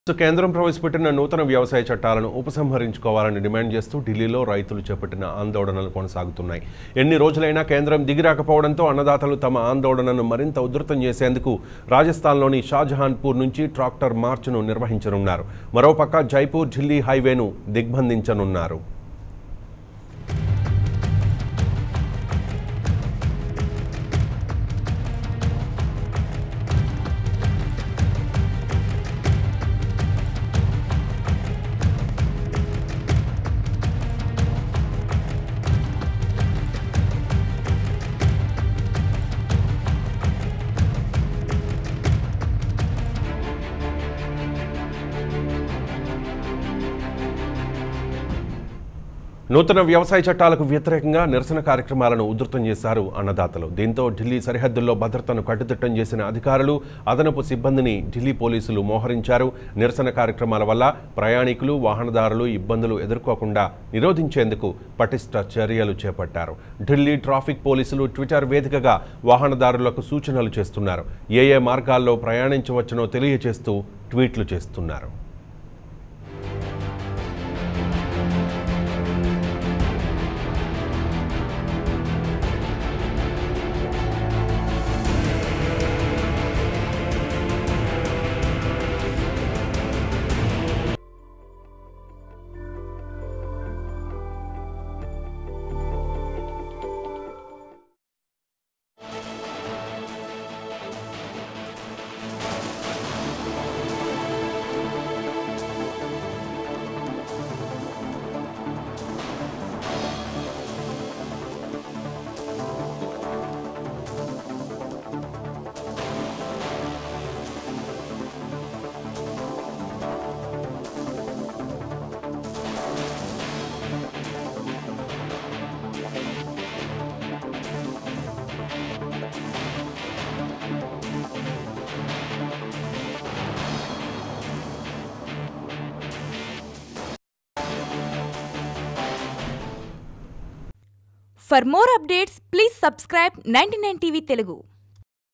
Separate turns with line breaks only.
So కేంద్రం ప్రవేశపెట్టిన నూతన వ్యవసాయ చట్టాలను ఉపసంహరించుకోవాలని డిమాండ్ చేస్తూ ఢిల్లీలో రైతులు చేపట్టిన ఆందోళనలు కొనసాగుతున్నాయి ఎన్ని రోజులైనా కేంద్రం దిగిరాకపోవడంతో అన్నదాతలు తమ ఆందోళనను మరింత ఉధృతం చేసేందుకు రాజస్థాన్లోని షాజహాన్పూర్ నుంచి ట్రాక్టర్ మార్చ్ను నిర్వహించనున్నారు మరోపక్క జైపూర్ ఢిల్లీ హైవేను దిగ్బంధించనున్నారు నూతన వ్యవసాయ చట్టాలకు వ్యతిరేకంగా నిరసన కార్యక్రమాలను ఉధృతం చేశారు అన్నదాతలు దీంతో ఢిల్లీ సరిహద్దుల్లో భద్రతను కట్టుదిట్టం చేసిన అధికారులు అదనపు సిబ్బందిని ఢిల్లీ పోలీసులు మోహరించారు నిరసన కార్యక్రమాల వల్ల ప్రయాణికులు వాహనదారులు ఇబ్బందులు ఎదుర్కోకుండా నిరోధించేందుకు పటిష్ట చర్యలు చేపట్టారు ఢిల్లీ ట్రాఫిక్ పోలీసులు ట్విట్టర్ వేదికగా వాహనదారులకు సూచనలు చేస్తున్నారు ఏ ఏ మార్గాల్లో ప్రయాణించవచ్చునో తెలియజేస్తూ ట్వీట్లు చేస్తున్నారు
For more updates, please subscribe 99 TV Telugu.